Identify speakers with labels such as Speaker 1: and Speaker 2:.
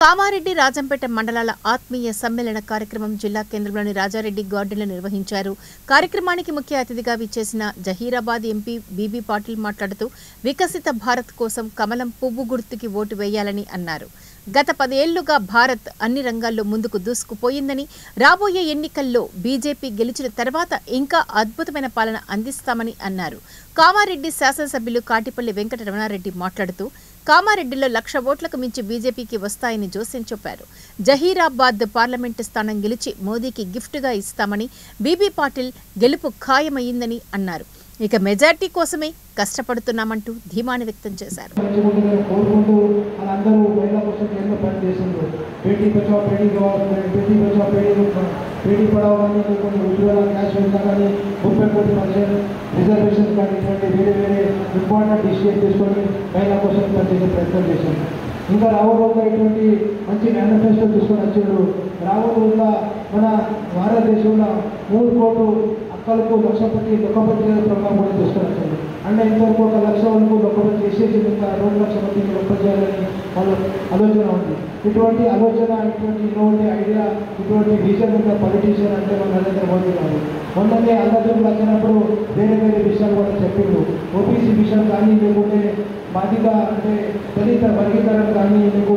Speaker 1: కామారెడ్డి రాజంపేట మండలాల ఆత్మీయ సమ్మేళన కార్యక్రమం జిల్లా కేంద్రంలోని రాజారెడ్డి గార్డెన్లో నిర్వహించారు కార్యక్రమానికి ముఖ్య అతిథిగా విచ్చేసిన జహీరాబాద్ ఎంపీ బీబీ పాటిల్ మాట్లాడుతూ వికసిత భారత్ కోసం కమలం పువ్వు గుర్తుకి ఓటు వేయాలని అన్నారు గత పదేళ్లుగా భారత్ అన్ని రంగాల్లో ముందుకు దూసుకుపోయిందని రాబోయే ఎన్నికల్లో బీజేపీ గెలిచిన తర్వాత ఇంకా అద్భుతమైన పాలన అందిస్తామని అన్నారు కామారెడ్డి శాసనసభ్యులు కాటిపల్లి వెంకట రమణారెడ్డి మాట్లాడుతూ కామారెడ్డిలో లక్ష ఓట్లకు మించి బీజేపీకి వస్తాయని జోస్యం చెప్పారు జహీరాబాద్ పార్లమెంటు స్థానం గెలిచి మోదీకి గిఫ్ట్గా ఇస్తామని బీబీ పాటిల్ గెలుపు ఖాయమయ్యిందని అన్నారు ఇక మెజార్టీ కోసమే కష్టపడుతున్నామంటూ ధీమాని వ్యక్తం చేశారు
Speaker 2: మంచిగా కోరుకుంటూ వాళ్ళందరూ మహిళల కోసం ఎన్నో పని చేసిండ్రు బేటీ బచావ్ బేటీ గవర్నమెంట్ బేటీ బచావ్ బేటీ బేటీ పడావ్ కానీ కొన్ని ఉజ్వల క్యాష్ యోజన కానీ ముప్పై కోటి పర్సెంట్ రిజర్వేషన్ కానీ ఇటువంటి వేరే వేరే ఇంపార్టెంట్ డిసిషన్ తీసుకొని మహిళల కోసం పనిచేసే ప్రయత్నం చేసింది ఇంకా రాబోయే రోజుల్లో ఇటువంటి మంచి మేనిఫెస్టో తీసుకొని వచ్చాడు రాబోయే రోజుల్లో మన భారతదేశంలో మూడు కోట్లు అక్కలకు లక్షపతి లొక్కపతి ప్రోగ్రామ్ కూడా తీసుకొని వచ్చింది అంటే ఇంతవరకు ఒక లక్ష వరకు లొక్కపతి చేసేసి ఇంకా రెండు లక్షల మందికి లొక్క చేయాలని వాళ్ళ ఆలోచన ఉంది ఇటువంటి ఆలోచన ఇటువంటి ఇటువంటి ఐడియా ఇటువంటి విజన్ ఉన్న పొలిటీషియన్ అంటే మన నరేంద్ర మోదీ గారు మొన్ననే అన్నదమ్ములు వచ్చినప్పుడు వేరే వేరే విషయాలు కూడా చెప్పిండు ఓబీసీ విషయం కానీ లేకుంటే మాదిగా అంటే దళిత వర్గీకరణ కానీ లేకుంటే